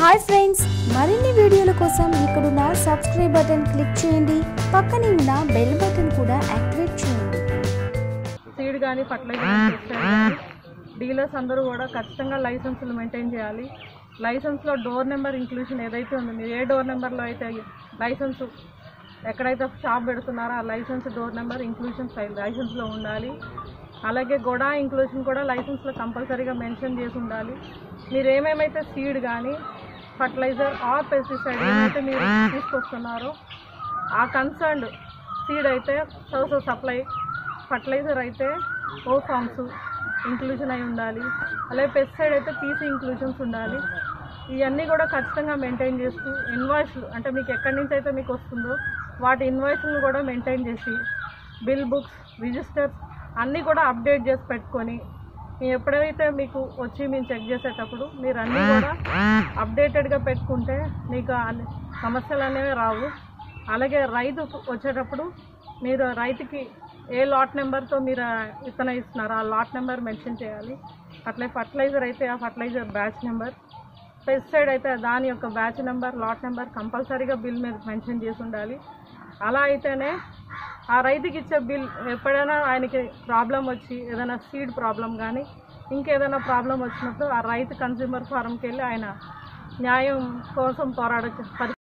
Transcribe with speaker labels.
Speaker 1: hi friends మరిన్ని వీడియోల కోసం ఇక్కడున్న సబ్స్క్రైబ్ బటన్ క్లిక్ చేయండి పక్కనే ఉన్న బెల్ బటన్ కూడా యాక్టివేట్ చేయండి
Speaker 2: సీడ్ కానీ ఫర్టిలైజర్ డీలర్స్ అందరూ కూడా ఖచ్చితంగా లైసెన్సులు మెయింటైన్ చేయాలి లైసెన్స్లో డోర్ నెంబర్ ఇంక్లూషన్ ఏదైతే ఉందో మీరు ఏ డోర్ నెంబర్లో అయితే లైసెన్స్ ఎక్కడైతే షాప్ పెడుతున్నారో ఆ licence door number inclusion file లైసెన్స్లో ఉండాలి అలాగే గొడా ఇంక్లూషన్ కూడా లైసెన్స్లో కంపల్సరీగా మెన్షన్ చేసి ఉండాలి మీరు ఏమేమైతే సీడ్ కానీ ఫర్టిలైజర్ ఆర్ పెస్టిసైడ్ ఏమైతే మీరు తీసుకొస్తున్నారో ఆ కన్సర్న్డ్ సీడ్ అయితే సోర్స్ ఆఫ్ సప్లై ఫర్టిలైజర్ అయితే ఓ ఫార్మ్స్ ఇంక్లూజన్ అయి ఉండాలి అలాగే పెస్టిసైడ్ అయితే పీసీ ఇంక్లూజన్స్ ఉండాలి ఇవన్నీ కూడా ఖచ్చితంగా మెయింటైన్ చేస్తూ ఇన్వాయిస్లు అంటే మీకు ఎక్కడి నుంచి అయితే మీకు వస్తుందో వాటి ఇన్వాయిస్లను కూడా మెయింటైన్ చేసి బిల్ బుక్స్ రిజిస్టర్స్ అన్నీ కూడా అప్డేట్ చేసి పెట్టుకొని మీ ఎప్పుడైతే మీకు వచ్చి మేము చెక్ చేసేటప్పుడు మీరు అన్నీ కూడా అప్డేటెడ్గా పెట్టుకుంటే మీకు అన్ని సమస్యలు అనేవి రావు అలాగే రైతు వచ్చేటప్పుడు మీరు రైతుకి ఏ లాట్ నెంబర్తో మీరు ఆ విత్తనం ఇస్తున్నారో ఆ లాట్ నెంబర్ మెన్షన్ చేయాలి అట్లే ఫర్టిలైజర్ అయితే ఆ ఫర్టిలైజర్ బ్యాచ్ నెంబర్ పెస్టిసైడ్ అయితే దాని యొక్క బ్యాచ్ నెంబర్ లాట్ నెంబర్ కంపల్సరీగా బిల్ మీద మెన్షన్ చేసి ఉండాలి అలా అయితేనే ఆ రైతుకి ఇచ్చే బిల్ ఎప్పుడైనా ఆయనకి ప్రాబ్లం వచ్చి ఏదైనా సీడ్ ప్రాబ్లం కానీ ఇంకేదైనా ప్రాబ్లం వచ్చినప్పుడు ఆ రైతు కన్జ్యూమర్ ఫారంకి వెళ్ళి ఆయన న్యాయం కోసం పోరాడే పరిస్థితి